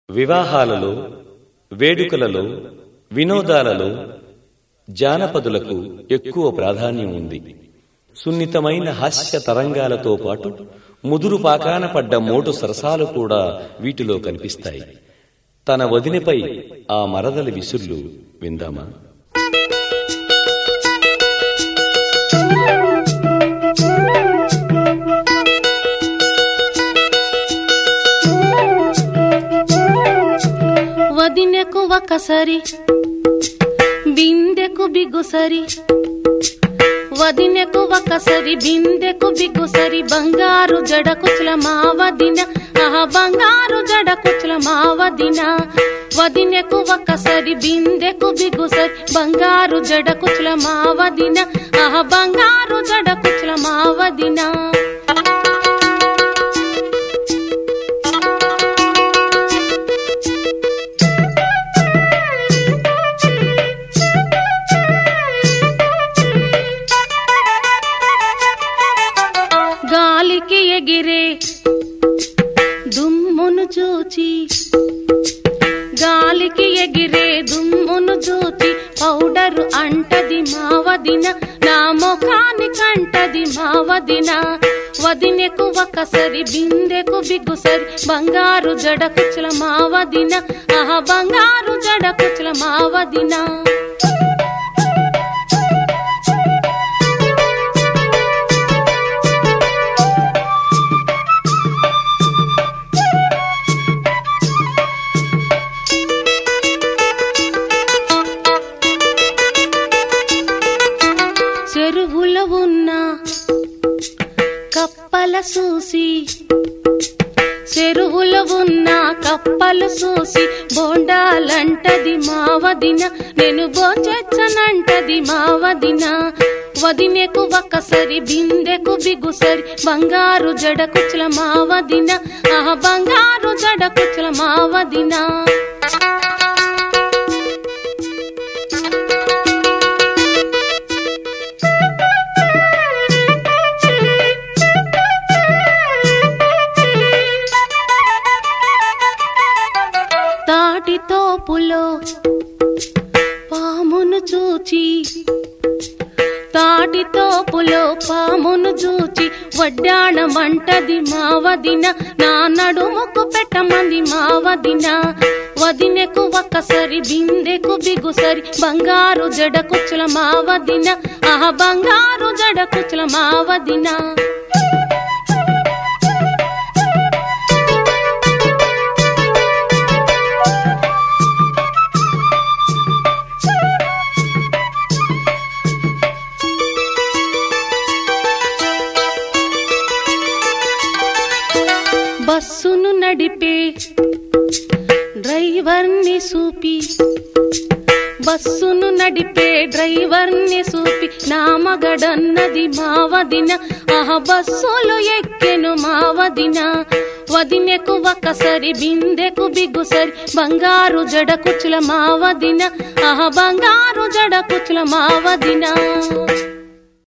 వివాహాలలో వేడుకలలో వినోదాలలో జానపదులకు ఎక్కువ ప్రాధాన్యం ఉంది సున్నితమైన హాస్య తరంగాలతో పాటు ముదురు పాకాన పడ్డ మోటు సరసాలు కూడా వీటిలో కనిపిస్తాయి తన వదినపై ఆ మరదలి విసుర్లు విందామా వదినెకు ఒకసరి బిందెకు బిగుసరి వదినెకు ఒకసరి బిందెకు బిగుసరి బంగారు జడ కుచుల మా వదిన ఆహా బంగారు జడ కుచుల మా వదిన వదినెకు ఒకసరి బిందెకు బిగుసరి బంగారు జడ కుచుల మా వదిన ఆహా బంగారు జడ కుచుల మా వదిన గాలికి ఎగిరే దుమ్మును చూచి గాలికి ఎగిరే దుమ్మును చూచి పౌడరు అంటది మా వదిన నా ముఖాని కంటది మా వదిన వదినెకు ఒకసరి బిందెకు బిగుసరి బంగారు జడ కుచుల మా వదిన ఆహా బంగారు జడ కుచుల మా వదిన చెరువులో ఉన్న కప్పల చూసి చెరువులో ఉన్న కప్పలు చూసి బోండాలంటది మా వదిన నేను బోంచెచ్చనంటది మా వదిన వదినెకు ఒకసరి బిందెకు బిగుసరి బంగారు జడ కుచుల మా వదిన ఆహా బంగారు జడ కుచుల మా వదిన తాటి తోపులో పామును చూచి తాటి తోపులో పామును చూచి వడ్డాణమంటది మా వదిన నా నడుముకు పెట్టమంది మా వదిన వదినెకు ఒకసరి బిందెకు బిగుసరి బంగారు జడ కుచుల మా వదిన ఆహా బంగారు జడ కుచుల మా వదిన బస్సును నడిపే డ్రైవర్ని చూపి బస్సును నడిపే డ్రైవర్ని చూపి నా మగడన్నది మా వదిన ఆహ బస్సులు ఎక్కెను మా వదిన వదినెకు ఒకసరి బిందెకు బిగుసరి బంగారు జడ కుచుల మా వదిన ఆహ బంగారు జడ కుచుల మా వదిన